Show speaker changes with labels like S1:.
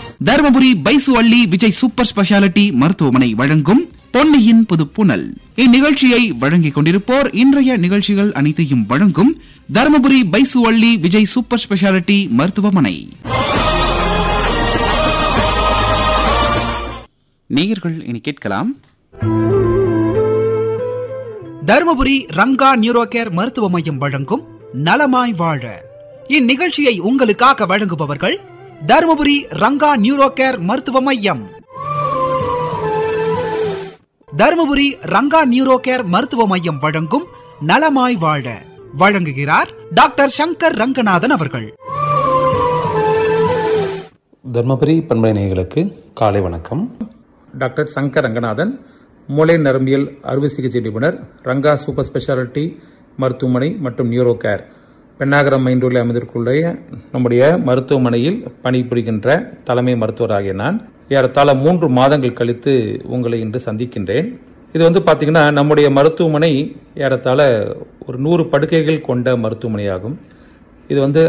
S1: தருமபுரி பைசு அள்ளி Vijay super speciality மருத்துவமனை வழங்கும் பொன்னியின் புது புனல் இந்நிகழ்ச்சியை வழங்கிக் கொண்டிருப்போர் இன்றைய நிகழ்ச்சிகள் அனைத்தையும் வழங்கும் தருமபுரி பைசு அள்ளி விஜய் சூப்பர் ஸ்பெஷாலிட்டி மருத்துவமனை நேயர்கள் இனி கேட்கலாம்
S2: தருமபுரி ரங்கா நியூரோ கேர் மருத்துவ மையம் வழங்கும் நலமாய் வாழ இந்நிகழ்ச்சியை உங்களுக்காக வழங்குபவர்கள் தருமபுரி ரங்கா நியூரோ கேர் மருத்துவ மையம் தருமபுரி ரங்கா நியூரோ கேர் மருத்துவ மையம் வழங்கும் நலமாய் வாழ வழங்குகிறார் டாக்டர் சங்கர் ரங்கநாதன் அவர்கள்
S3: தர்மபுரி பண்பலை நேயர்களுக்கு காலை வணக்கம்
S4: டாக்டர் சங்கர் ரங்கநாதன் மூளை நரம்பியல் அறுவை சிகிச்சை நிபுணர் ரங்கா சூப்பர் ஸ்பெஷாலிட்டி மருத்துவமனை மற்றும் நியூரோ கேர் பெண்ணாகரம் மைண்டூரில் அமைந்திருக்குள்ள நம்முடைய மருத்துவமனையில் பணிபுரிகின்ற தலைமை மருத்துவராகிய நான் ஏறத்தாழ மூன்று மாதங்கள் கழித்து உங்களை இன்று சந்திக்கின்றேன் இது வந்து பார்த்தீங்கன்னா நம்முடைய மருத்துவமனை ஏறத்தாழ ஒரு நூறு படுக்கைகள் கொண்ட மருத்துவமனையாகும் இது வந்து